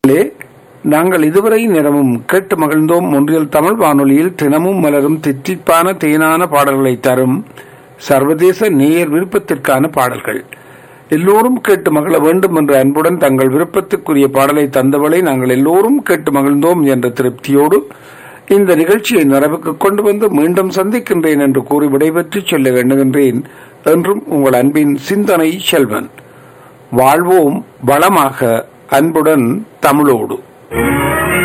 நேயர்களே, நாங்கள் இதுவரை நேரமும் கேட்டு மகிழ்ந்தோம் ஒன்றியல் தமிழ் வானொலியில் தினமும் மலரும் தித்திப்பான தேனான பாடல்களை தரும் சர்வதேச நேயர் விருப்பத்திற்கான பாடல்கள் எல்லோரும் கேட்டு மகிழ வேண்டும் என்ற அன்புடன் தங்கள் விருப்பத்துக்குரிய பாடலை தந்தவளை நாங்கள் எல்லோரும் கேட்டு மகிழ்ந்தோம் என்ற திருப்தியோடு இந்த நிகழ்ச்சியை நிறைவுக்கு கொண்டு வந்து மீண்டும் சந்திக்கின்றேன் என்று கூறி விடைபெற்று சொல்ல எண்ணுகின்றேன் என்றும் உங்கள் அன்பின் சிந்தனை செல்வன் வாழ்வோம் வளமாக அன்புடன் தமிழோடு